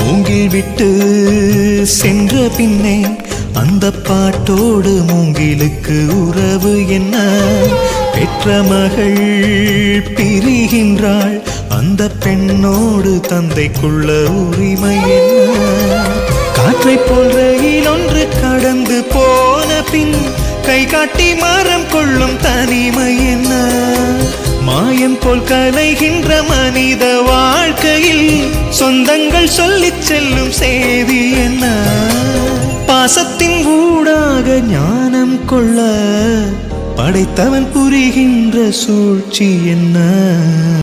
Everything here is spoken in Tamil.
மூங்கில் விட்டு சென்ற பின்னே அந்த பாட்டோடு மூங்கிலுக்கு உறவு என்ன பெற்ற மகள் பிரிகின்றாள் அந்த பெண்ணோடு தந்தைக்குள்ள உரிமை என்ன காற்றை போல் ரயில் ஒன்று கடந்து போன பின் கை காட்டி மரம் கொள்ளும் தனிமை என்ன மாயம் போல் கலைகின்ற மனித வாழ்க்கையில் சொந்தங்கள் சொல்லிச் செல்லும் செய்தி என்ன பாசத்தின் ஊடாக ஞானம் கொள்ள படைத்தவன் புரிகின்ற சூழ்ச்சி என்ன